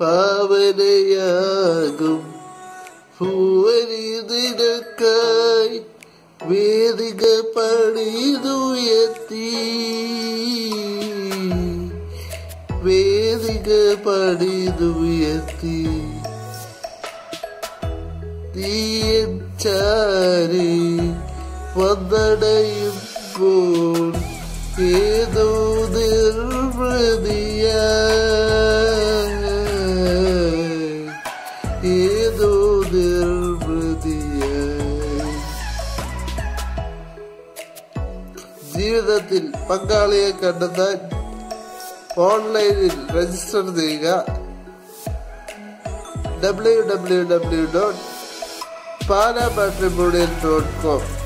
ഭാവനയാകും പൂവരി നിനക്കായി വേദിക പണിതുയർത്തി വേദിക പണിതുയർത്തി തീയൻ ചാരി വന്നടയുമ്പോൾ ഏതോ നിർവൃതിയ ഏതോ നിർവൃതിയ ജീവിതത്തിൽ പങ്കാളിയെ കണ്ടെത്താൻ ഓൺലൈനിൽ രജിസ്റ്റർ ചെയ്യുക W W W dot Pala matrimonial dot com